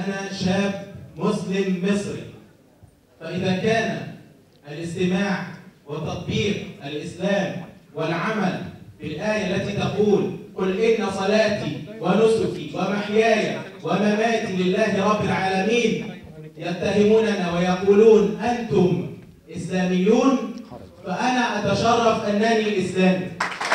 أنا شاب مسلم مصري فإذا كان الاستماع وتطبيق الإسلام والعمل بالآية التي تقول قل إن صلاتي ونسكي ومحياي ومماتي لله رب العالمين يتهموننا ويقولون أنتم إسلاميون فأنا أتشرف أنني إسلامي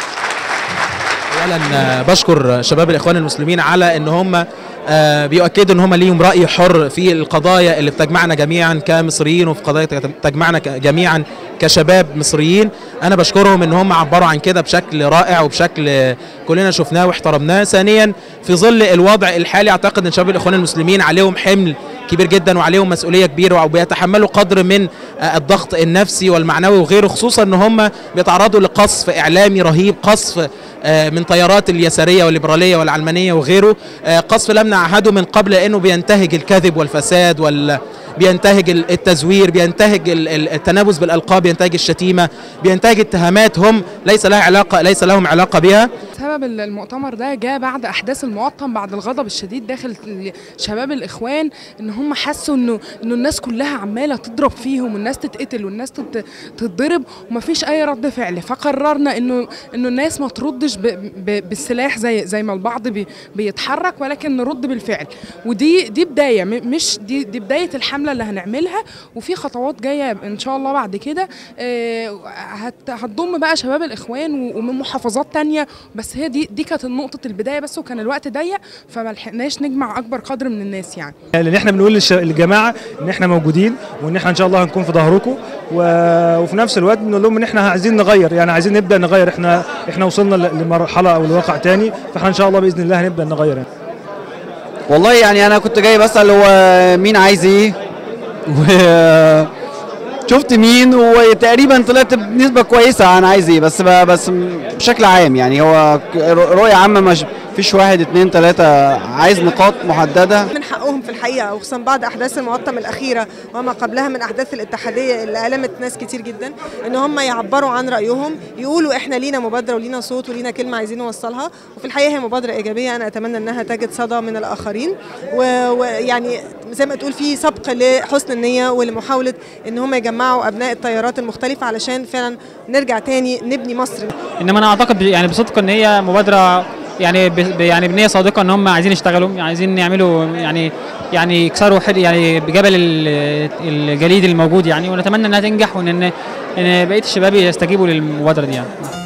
اولا بشكر شباب الاخوان المسلمين على ان هم آه، بيؤكدوا ان هم ليهم راي حر في القضايا اللي بتجمعنا جميعا كمصريين وفي قضايا تجمعنا ك- جميعا كشباب مصريين انا بشكرهم ان هم عبروا عن كده بشكل رائع وبشكل كلنا شفناه واحترمناه ثانيا في ظل الوضع الحالي اعتقد ان شباب الاخوان المسلمين عليهم حمل كبير جدا وعليهم مسؤوليه كبيره وبيتحملوا قدر من آه، الضغط النفسي والمعنوي وغيره خصوصا ان هم بيتعرضوا لقصف اعلامي رهيب قصف آه، من تيارات اليساريه والليبراليه والعلمانيه وغيره آه، قصف لم نعهده من قبل لانه بينتهج الكذب والفساد وال بينتهج ال- التزوير بينتهج ال- ال- التنابز بالالقاب بينتهج الشتيمه بينتهج اتهامات هم ليس لها علاقه ليس لهم علاقه بها سبب المؤتمر ده جاء بعد احداث المواطن بعد الغضب الشديد داخل ال- شباب الاخوان ان هم حسوا انه انه الناس كلها عماله تضرب فيهم والناس تتقتل والناس تت- تتضرب ومفيش اي رد فعل فقررنا انه انه الناس ما تردش ب- ب- بالسلاح زي زي ما البعض بي بيتحرك ولكن نرد بالفعل ودي دي بدايه م- مش دي دي بدايه الحمله اللي هنعملها وفي خطوات جايه ان شاء الله بعد كده آه، هت- هتضم بقى شباب الاخوان و- ومن محافظات تانية بس هي دي دي كانت نقطه البدايه بس وكان الوقت ضيق فما لحقناش نجمع اكبر قدر من الناس يعني لان احنا بنقول للش- للجماعه ان احنا موجودين وان احنا ان شاء الله هنكون في ظهركم و... وفي نفس الوقت بنقول لهم ان احنا عايزين نغير يعني عايزين نبدا نغير احنا احنا وصلنا ل- لمرحله او لواقع تاني فاحنا ان شاء الله باذن الله هنبدا نغير يعني. والله يعني انا كنت جاي بسال هو مين عايز ايه و شفت مين وتقريبا طلعت بنسبه كويسه انا عايز ايه بس ب- بس بشكل عام يعني هو ك- رؤيه عامه مش فيش واحد اتنين تلاته عايز نقاط محدده من حقهم في الحقيقه وخصوصا بعد احداث المقطم الاخيره وما قبلها من احداث الاتحاديه اللي المت ناس كتير جدا ان هم يعبروا عن رايهم يقولوا احنا لينا مبادره ولينا صوت ولينا كلمه عايزين نوصلها وفي الحقيقه هي مبادره ايجابيه انا اتمنى انها تجد صدى من الاخرين و- ويعني زي ما تقول في سبق لحسن النيه ولمحاوله ان هم يجمعوا ابناء التيارات المختلفه علشان فعلا نرجع تاني نبني مصر انما انا اعتقد يعني بصدق ان هي مبادره يعني ب ب- يعني بنيه صادقه ان هم عايزين يشتغلوا يعني عايزين يعملوا يعني يعني يكسروا حد يعني بجبل ال- الجليد الموجود يعني ونتمنى انها تنجح وان ان إن بقيه الشباب يستجيبوا للمبادره دي يعني